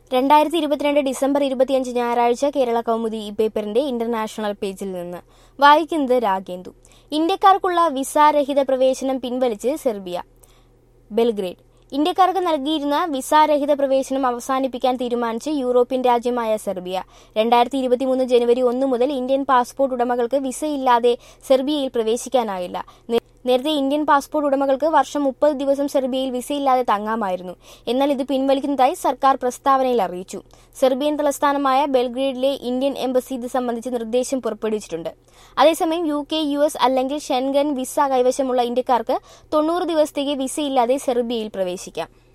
രണ്ടായിരത്തി ഇരുപത്തിരണ്ട് ഡിസംബർ ഇരുപത്തിയഞ്ച് ഞായറാഴ്ച കേരള കൗമുദി ഈ പേപ്പറിന്റെ ഇന്റർനാഷണൽ പേജിൽ നിന്ന് വായിക്കുന്നത് രാഗേന്ദു ഇന്ത്യക്കാർക്കുള്ള വിസാരഹിത പ്രവേശനം പിൻവലിച്ച് സെർബിയ ബെൽഗ്രേഡ് ഇന്ത്യക്കാർക്ക് നൽകിയിരുന്ന വിസാരഹിത പ്രവേശനം അവസാനിപ്പിക്കാൻ തീരുമാനിച്ച് യൂറോപ്യൻ രാജ്യമായ സെർബിയ രണ്ടായിരത്തി ഇരുപത്തിമൂന്ന് ജനുവരി ഒന്ന് മുതൽ ഇന്ത്യൻ പാസ്പോർട്ട് ഉടമകൾക്ക് വിസയില്ലാതെ സെർബിയയിൽ പ്രവേശിക്കാനാകില്ല നേ- നേരത്തെ ഇന്ത്യൻ പാസ്പോർട്ട് ഉടമകൾക്ക് വർഷം മുപ്പത് ദിവസം സെർബിയയിൽ വിസയില്ലാതെ തങ്ങാമായിരുന്നു എന്നാൽ ഇത് പിൻവലിക്കുന്നതായി സർക്കാർ പ്രസ്താവനയിൽ അറിയിച്ചു സെർബിയൻ തലസ്ഥാനമായ ബെൽഗ്രേഡിലെ ഇന്ത്യൻ എംബസി ഇത് സംബന്ധിച്ച് നിർദ്ദേശം പുറപ്പെടുവിച്ചിട്ടുണ്ട് അതേസമയം യു കെ യു എസ് അല്ലെങ്കിൽ ഷെൻഗൻ വിസ കൈവശമുള്ള ഇന്ത്യക്കാർക്ക് തൊണ്ണൂറ് ദിവസത്തേക്ക് വിസയില്ലാതെ സെർബിയയിൽ പ്രവേശിക്കാം